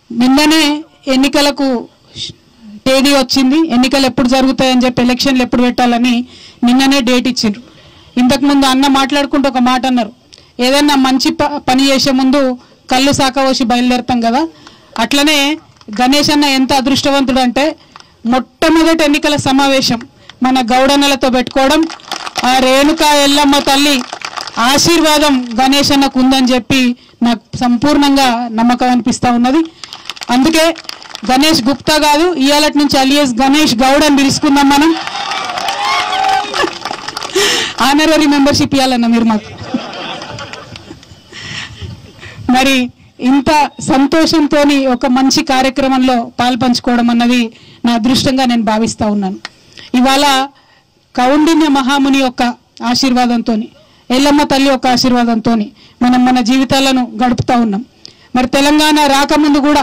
నిన్ననే ఎన్నికలకు తేదీ వచ్చింది ఎన్నికలు ఎప్పుడు జరుగుతాయని చెప్పి ఎలక్షన్లు ఎప్పుడు పెట్టాలని నిన్ననే డేట్ ఇచ్చిండ్రు ఇంతకుముందు అన్న మాట్లాడుకుంటూ ఒక మాట అన్నారు ఏదైనా మంచి ప- పని చేసే ముందు కళ్ళు సాకవోసి బయలుదేరుతాం కదా అట్లనే గణేష్ అన్న ఎంత అదృష్టవంతుడు అంటే మొట్టమొదటి ఎన్నికల సమావేశం మన గౌడన్నలతో పెట్టుకోవడం ఆ రేణుకా ఎల్లమ్మ తల్లి ఆశీర్వాదం గణేష్ అన్నకు ఉందని చెప్పి నాకు సంపూర్ణంగా నమ్మకం అనిపిస్తా ఉన్నది అందుకే గణేష్ గుప్తా కాదు ఇవాళటి నుంచి అలియస్ గణేష్ గౌడ్ అని పిలుచుకుందాం మనం ఆనరరీ మెంబర్షిప్ ఇవ్వాలన్న మీరు మాకు మరి ఇంత సంతోషంతో ఒక మంచి కార్యక్రమంలో పాల్పంచుకోవడం అన్నది నా అదృష్టంగా నేను భావిస్తా ఉన్నాను ఇవాళ కౌండిన్య మహాముని యొక్క ఆశీర్వాదంతో ఎల్లమ్మ తల్లి యొక్క ఆశీర్వాదంతో మనం మన జీవితాలను గడుపుతా ఉన్నాం మరి తెలంగాణ రాకముందు కూడా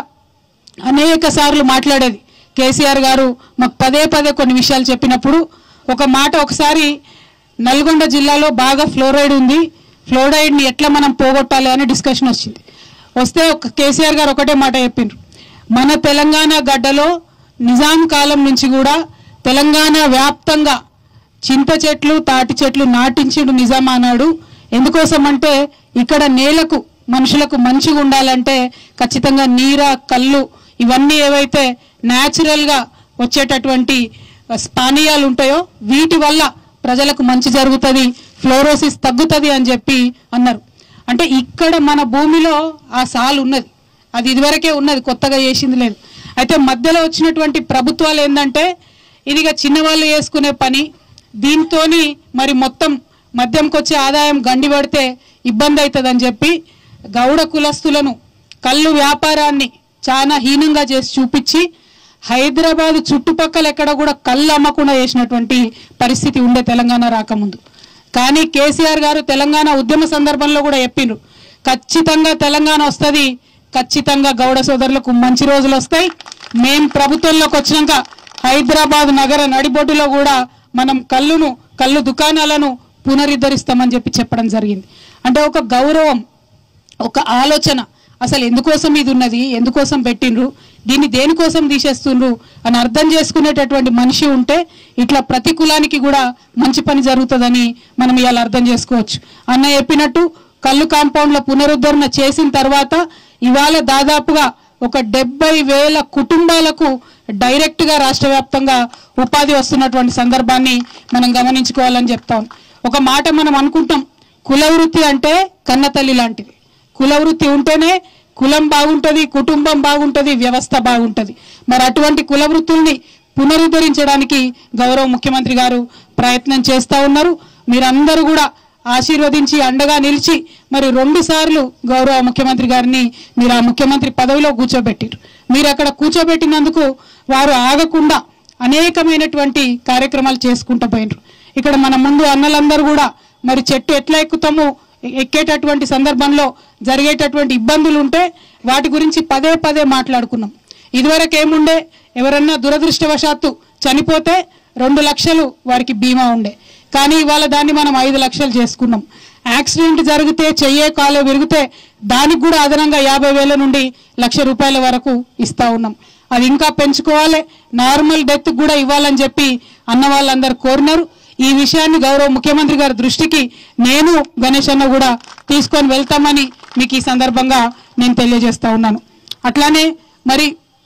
అనేక సార్లు మాట్లాడేది కేసీఆర్ గారు మాకు పదే పదే కొన్ని విషయాలు చెప్పినప్పుడు ఒక మాట ఒకసారి నల్గొండ జిల్లాలో బాగా ఫ్లోరైడ్ ఉంది ఫ్లోరైడ్ని ఎట్లా మనం పోగొట్టాలి అని డిస్కషన్ వచ్చింది వస్తే ఒక కేసీఆర్ గారు ఒకటే మాట చెప్పిండ్రు మన తెలంగాణ గడ్డలో నిజాం కాలం నుంచి కూడా తెలంగాణ వ్యాప్తంగా చింత చెట్లు తాటి చెట్లు నాటించిండు నిజాం అన్నాడు ఎందుకోసం అంటే ఇక్కడ నేలకు మనుషులకు మంచిగా ఉండాలంటే ఖచ్చితంగా నీర కళ్ళు ఇవన్నీ ఏవైతే న్యాచురల్గా వచ్చేటటువంటి పానీయాలు ఉంటాయో వీటి వల్ల ప్రజలకు మంచి జరుగుతుంది ఫ్లోరోసిస్ తగ్గుతుంది అని చెప్పి అన్నారు అంటే ఇక్కడ మన భూమిలో ఆ సాల్ ఉన్నది అది ఇదివరకే ఉన్నది కొత్తగా చేసింది లేదు అయితే మధ్యలో వచ్చినటువంటి ప్రభుత్వాలు ఏంటంటే ఇదిగా చిన్నవాళ్ళు చేసుకునే పని దీంతోని మరి మొత్తం మద్యంకి వచ్చే ఆదాయం గండి పడితే ఇబ్బంది అవుతుందని చెప్పి గౌడ కులస్తులను కళ్ళు వ్యాపారాన్ని చాలా హీనంగా చేసి చూపించి హైదరాబాద్ చుట్టుపక్కల ఎక్కడ కూడా కళ్ళు అమ్మకుండా చేసినటువంటి పరిస్థితి ఉండే తెలంగాణ రాకముందు కానీ కేసీఆర్ గారు తెలంగాణ ఉద్యమ సందర్భంలో కూడా చెప్పిండ్రు ఖచ్చితంగా తెలంగాణ వస్తుంది ఖచ్చితంగా గౌడ సోదరులకు మంచి రోజులు వస్తాయి మేం ప్రభుత్వంలోకి వచ్చినాక హైదరాబాద్ నగర నడిబొడ్డులో కూడా మనం కళ్ళును కళ్ళు దుకాణాలను పునరుద్ధరిస్తామని చెప్పి చెప్పడం జరిగింది అంటే ఒక గౌరవం ఒక ఆలోచన అసలు ఎందుకోసం ఇది ఉన్నది ఎందుకోసం పెట్టిండ్రు దీన్ని దేనికోసం తీసేస్తుండ్రు అని అర్థం చేసుకునేటటువంటి మనిషి ఉంటే ఇట్లా ప్రతి కులానికి కూడా మంచి పని జరుగుతుందని మనం ఇవాళ అర్థం చేసుకోవచ్చు అన్న చెప్పినట్టు కళ్ళు కాంపౌండ్ల పునరుద్ధరణ చేసిన తర్వాత ఇవాళ దాదాపుగా ఒక డెబ్బై వేల కుటుంబాలకు డైరెక్ట్గా రాష్ట్ర వ్యాప్తంగా ఉపాధి వస్తున్నటువంటి సందర్భాన్ని మనం గమనించుకోవాలని చెప్తాం ఒక మాట మనం అనుకుంటాం కుల వృత్తి అంటే కన్నతల్లి లాంటిది కుల వృత్తి ఉంటేనే కులం బాగుంటుంది కుటుంబం బాగుంటుంది వ్యవస్థ బాగుంటుంది మరి అటువంటి కుల వృత్తుల్ని పునరుద్ధరించడానికి గౌరవ ముఖ్యమంత్రి గారు ప్రయత్నం చేస్తూ ఉన్నారు మీరందరూ కూడా ఆశీర్వదించి అండగా నిలిచి మరి రెండు సార్లు గౌరవ ముఖ్యమంత్రి గారిని మీరు ఆ ముఖ్యమంత్రి పదవిలో కూర్చోబెట్టారు మీరు అక్కడ కూర్చోబెట్టినందుకు వారు ఆగకుండా అనేకమైనటువంటి కార్యక్రమాలు చేసుకుంటూ పోయినరు ఇక్కడ మన ముందు అన్నలందరూ కూడా మరి చెట్టు ఎట్లా ఎక్కుతాము ఎక్కేటటువంటి సందర్భంలో జరిగేటటువంటి ఇబ్బందులు ఉంటే వాటి గురించి పదే పదే మాట్లాడుకున్నాం ఇదివరకు ఏముండే ఎవరన్నా దురదృష్టవశాత్తు చనిపోతే రెండు లక్షలు వారికి బీమా ఉండే కానీ ఇవాళ దాన్ని మనం ఐదు లక్షలు చేసుకున్నాం యాక్సిడెంట్ జరిగితే చెయ్యే కాలు విరిగితే దానికి కూడా అదనంగా యాభై వేల నుండి లక్ష రూపాయల వరకు ఇస్తా ఉన్నాం అది ఇంకా పెంచుకోవాలి నార్మల్ డెత్ కూడా ఇవ్వాలని చెప్పి అన్న వాళ్ళందరూ కోరినారు ఈ విషయాన్ని గౌరవ ముఖ్యమంత్రి గారి దృష్టికి నేను గణేష్ అన్న కూడా తీసుకొని వెళ్తామని మీకు ఈ సందర్భంగా నేను తెలియజేస్తా ఉన్నాను అట్లానే మరి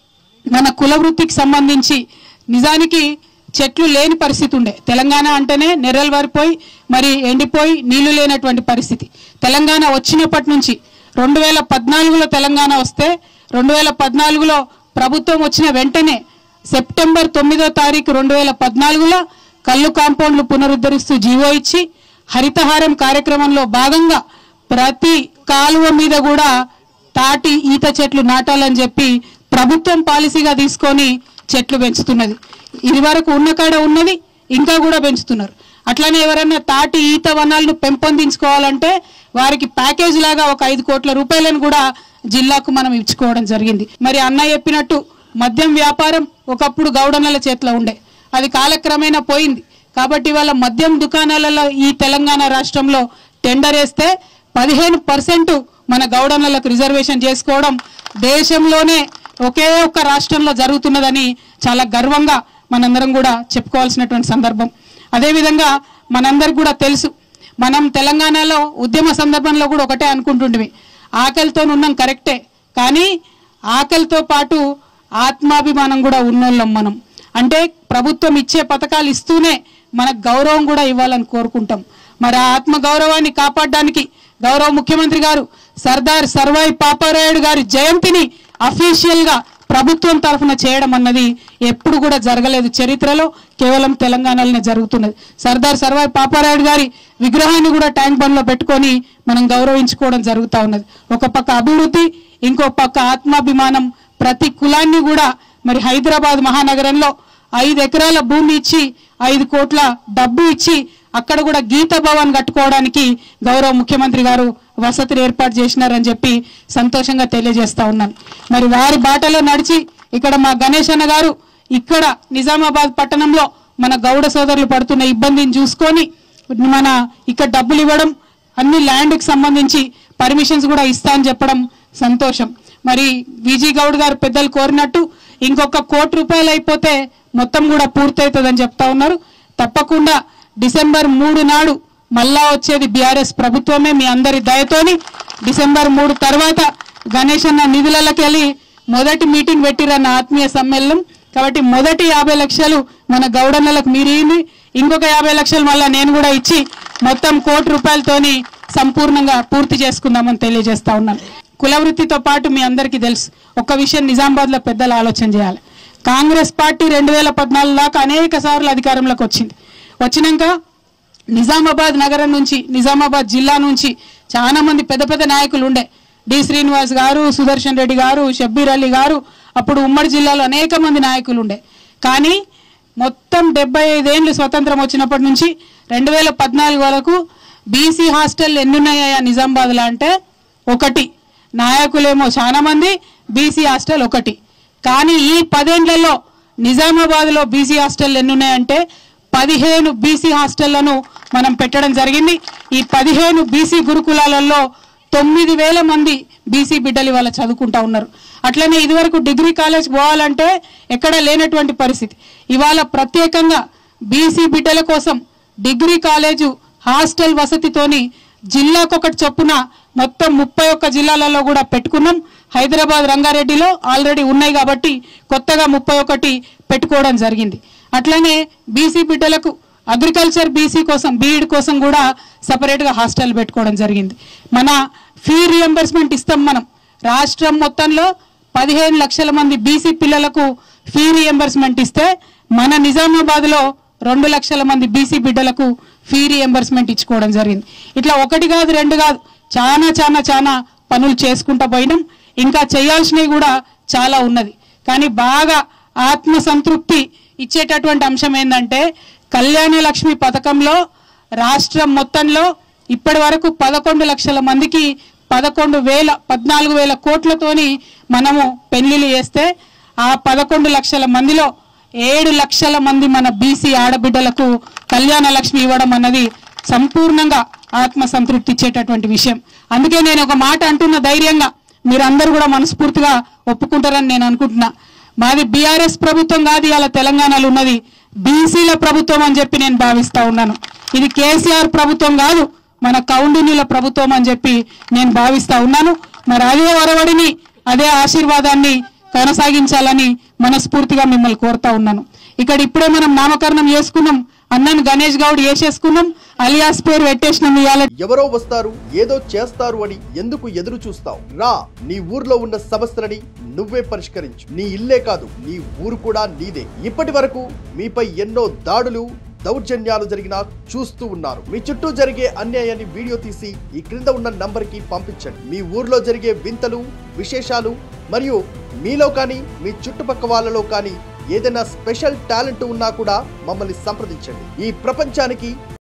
మన కుల వృత్తికి సంబంధించి నిజానికి చెట్లు లేని పరిస్థితి ఉండే తెలంగాణ అంటేనే నెర్రలు వారిపోయి మరి ఎండిపోయి నీళ్లు లేనటువంటి పరిస్థితి తెలంగాణ వచ్చినప్పటి నుంచి రెండు వేల పద్నాలుగులో తెలంగాణ వస్తే రెండు వేల పద్నాలుగులో ప్రభుత్వం వచ్చిన వెంటనే సెప్టెంబర్ తొమ్మిదో తారీఖు రెండు వేల పద్నాలుగులో కళ్ళు కాంపౌండ్లు పునరుద్ధరిస్తూ జీవో ఇచ్చి హరితహారం కార్యక్రమంలో భాగంగా ప్రతి కాలువ మీద కూడా తాటి ఈత చెట్లు నాటాలని చెప్పి ప్రభుత్వం పాలసీగా తీసుకొని చెట్లు పెంచుతున్నది ఇది వరకు ఉన్న కాడ ఉన్నది ఇంకా కూడా పెంచుతున్నారు అట్లనే ఎవరైనా తాటి ఈత వనాలను పెంపొందించుకోవాలంటే వారికి ప్యాకేజ్ లాగా ఒక ఐదు కోట్ల రూపాయలను కూడా జిల్లాకు మనం ఇచ్చుకోవడం జరిగింది మరి అన్న చెప్పినట్టు మద్యం వ్యాపారం ఒకప్పుడు గౌడన్నల చేతిలో ఉండే అది కాలక్రమేణా పోయింది కాబట్టి వాళ్ళ మద్యం దుకాణాలలో ఈ తెలంగాణ రాష్ట్రంలో టెండర్ వేస్తే పదిహేను పర్సెంట్ మన గౌడన్నలకు రిజర్వేషన్ చేసుకోవడం దేశంలోనే ఒకే ఒక్క రాష్ట్రంలో జరుగుతున్నదని చాలా గర్వంగా మనందరం కూడా చెప్పుకోవాల్సినటువంటి సందర్భం అదేవిధంగా మనందరికి కూడా తెలుసు మనం తెలంగాణలో ఉద్యమ సందర్భంలో కూడా ఒకటే అనుకుంటుంటివి ఆకలితో ఉన్నాం కరెక్టే కానీ ఆకలితో పాటు ఆత్మాభిమానం కూడా ఉన్నోళ్ళం మనం అంటే ప్రభుత్వం ఇచ్చే పథకాలు ఇస్తూనే మనకు గౌరవం కూడా ఇవ్వాలని కోరుకుంటాం మరి ఆ ఆత్మ గౌరవాన్ని కాపాడడానికి గౌరవ ముఖ్యమంత్రి గారు సర్దార్ సర్వాయి పాపారాయుడు గారి జయంతిని అఫీషియల్ గా ప్రభుత్వం తరఫున చేయడం అన్నది ఎప్పుడు కూడా జరగలేదు చరిత్రలో కేవలం తెలంగాణలోనే జరుగుతున్నది సర్దార్ సర్వాయి పాపారాయుడు గారి విగ్రహాన్ని కూడా ట్యాంక్ బండ్ లో పెట్టుకొని మనం గౌరవించుకోవడం జరుగుతూ ఉన్నది ఒక పక్క అభివృద్ధి ఇంకో పక్క ఆత్మాభిమానం ప్రతి కులాన్ని కూడా మరి హైదరాబాద్ మహానగరంలో ఐదు ఎకరాల భూమి ఇచ్చి ఐదు కోట్ల డబ్బు ఇచ్చి అక్కడ కూడా గీత భవన్ కట్టుకోవడానికి గౌరవ ముఖ్యమంత్రి గారు వసతిని ఏర్పాటు చేసినారని చెప్పి సంతోషంగా తెలియజేస్తా ఉన్నాను మరి వారి బాటలో నడిచి ఇక్కడ మా గణేష్ అన్న గారు ఇక్కడ నిజామాబాద్ పట్టణంలో మన గౌడ సోదరులు పడుతున్న ఇబ్బందిని చూసుకొని మన ఇక్కడ డబ్బులు ఇవ్వడం అన్ని ల్యాండ్కి సంబంధించి పర్మిషన్స్ కూడా ఇస్తా అని చెప్పడం సంతోషం మరి విజీ గౌడ్ గారు పెద్దలు కోరినట్టు ఇంకొక కోటి రూపాయలు అయిపోతే మొత్తం కూడా పూర్తవుతుందని చెప్తా ఉన్నారు తప్పకుండా డిసెంబర్ మూడు నాడు మళ్ళా వచ్చేది బీఆర్ఎస్ ప్రభుత్వమే మీ అందరి దయతోని డిసెంబర్ మూడు తర్వాత గణేష్ అన్న నిధులకి వెళ్ళి మొదటి మీటింగ్ పెట్టిరన్న ఆత్మీయ సమ్మేళనం కాబట్టి మొదటి యాభై లక్షలు మన గౌడన్నలకు మీరు ఇయ్యండి. ఇంకొక యాభై లక్షలు మళ్ళా నేను కూడా ఇచ్చి మొత్తం కోటి రూపాయలతోని సంపూర్ణంగా పూర్తి చేసుకుందామని తెలియజేస్తా ఉన్నాను కుల వృత్తితో పాటు మీ అందరికీ తెలుసు ఒక్క విషయం నిజామాబాద్ లో పెద్దలు ఆలోచన చేయాలి కాంగ్రెస్ పార్టీ రెండు వేల పద్నాలుగు దాకా అనేక సార్లు అధికారంలోకి వచ్చింది వచ్చినాక నిజామాబాద్ నగరం నుంచి నిజామాబాద్ జిల్లా నుంచి చాలా మంది పెద్ద పెద్ద నాయకులు ఉండే డి శ్రీనివాస్ గారు సుదర్శన్ రెడ్డి గారు షబ్బీర్ అలీ గారు అప్పుడు ఉమ్మడి జిల్లాలో అనేక మంది నాయకులు ఉండే కానీ మొత్తం డెబ్బై ఐదేళ్ళు స్వతంత్రం వచ్చినప్పటి నుంచి రెండు వేల పద్నాలుగు వరకు బీసీ హాస్టల్ ఎన్ని ఉన్నాయా నిజామాబాద్లో అంటే ఒకటి నాయకులేమో చాలా మంది బీసీ హాస్టల్ ఒకటి కానీ ఈ పదేండ్లలో నిజామాబాద్లో బీసీ హాస్టల్ ఎన్ని ఉన్నాయంటే పదిహేను బీసీ హాస్టళ్లను మనం పెట్టడం జరిగింది ఈ పదిహేను బీసీ గురుకులాలలో తొమ్మిది వేల మంది బీసీ బిడ్డలు ఇవాళ చదువుకుంటా ఉన్నారు అట్లనే ఇదివరకు డిగ్రీ కాలేజ్ పోవాలంటే ఎక్కడ లేనటువంటి పరిస్థితి ఇవాళ ప్రత్యేకంగా బీసీ బిడ్డల కోసం డిగ్రీ కాలేజు హాస్టల్ వసతితోని జిల్లాకొకటి చొప్పున మొత్తం ముప్పై ఒక్క జిల్లాలలో కూడా పెట్టుకున్నాం హైదరాబాద్ రంగారెడ్డిలో ఆల్రెడీ ఉన్నాయి కాబట్టి కొత్తగా ముప్పై ఒకటి పెట్టుకోవడం జరిగింది అట్లనే బీసీ బిడ్డలకు అగ్రికల్చర్ బీసీ కోసం బీఈడ్ కోసం కూడా సపరేట్గా హాస్టల్ పెట్టుకోవడం జరిగింది మన ఫీ రియంబర్స్మెంట్ ఇస్తాం మనం రాష్ట్రం మొత్తంలో పదిహేను లక్షల మంది బీసీ పిల్లలకు ఫీ రియంబర్స్మెంట్ ఇస్తే మన నిజామాబాద్లో రెండు లక్షల మంది బీసీ బిడ్డలకు ఫీ రియంబర్స్మెంట్ ఇచ్చుకోవడం జరిగింది ఇట్లా ఒకటి కాదు రెండు కాదు చాలా చాలా చాలా పనులు చేసుకుంటా పోయినాం ఇంకా చేయాల్సినవి కూడా చాలా ఉన్నది కానీ బాగా ఆత్మ సంతృప్తి ఇచ్చేటటువంటి అంశం ఏంటంటే కళ్యాణ లక్ష్మి పథకంలో రాష్ట్రం మొత్తంలో ఇప్పటి వరకు పదకొండు లక్షల మందికి పదకొండు వేల పద్నాలుగు వేల కోట్లతోని మనము పెళ్లిళ్ళు చేస్తే ఆ పదకొండు లక్షల మందిలో ఏడు లక్షల మంది మన బీసీ ఆడబిడ్డలకు కళ్యాణ లక్ష్మి ఇవ్వడం అన్నది సంపూర్ణంగా ఆత్మ సంతృప్తి ఇచ్చేటటువంటి విషయం అందుకే నేను ఒక మాట అంటున్న ధైర్యంగా మీరందరూ కూడా మనస్ఫూర్తిగా ఒప్పుకుంటారని నేను అనుకుంటున్నా మాది బీఆర్ఎస్ ప్రభుత్వం కాదు ఇవాళ తెలంగాణలో ఉన్నది బీసీల ప్రభుత్వం అని చెప్పి నేను భావిస్తా ఉన్నాను ఇది కేసీఆర్ ప్రభుత్వం కాదు మన కౌండిన్యుల ప్రభుత్వం అని చెప్పి నేను భావిస్తా ఉన్నాను మరి అదే వరవడిని అదే ఆశీర్వాదాన్ని కొనసాగించాలని మనస్ఫూర్తిగా మిమ్మల్ని కోరుతా ఉన్నాను ఇక్కడ ఇప్పుడే మనం నామకరణం చేసుకున్నాం అన్నను గణేష్ గౌడ్ వేసేసుకున్నాం అలియాస్ పేరు పెట్టేసినాం ఇవాళ ఎవరో వస్తారు ఏదో చేస్తారు అని ఎందుకు ఎదురు చూస్తావు రా నీ ఊర్లో ఉన్న సమస్యలని నువ్వే పరిష్కరించు నీ ఇల్లే కాదు నీ ఊరు కూడా నీదే ఇప్పటి వరకు మీపై ఎన్నో దాడులు దౌర్జన్యాలు జరిగినా చూస్తూ ఉన్నారు మీ చుట్టూ జరిగే అన్యాయాన్ని వీడియో తీసి ఈ క్రింద ఉన్న నంబర్ కి పంపించండి మీ ఊర్లో జరిగే వింతలు విశేషాలు మరియు మీలో కానీ మీ చుట్టుపక్క వాళ్ళలో కానీ ఏదైనా స్పెషల్ టాలెంట్ ఉన్నా కూడా మమ్మల్ని సంప్రదించండి ఈ ప్రపంచానికి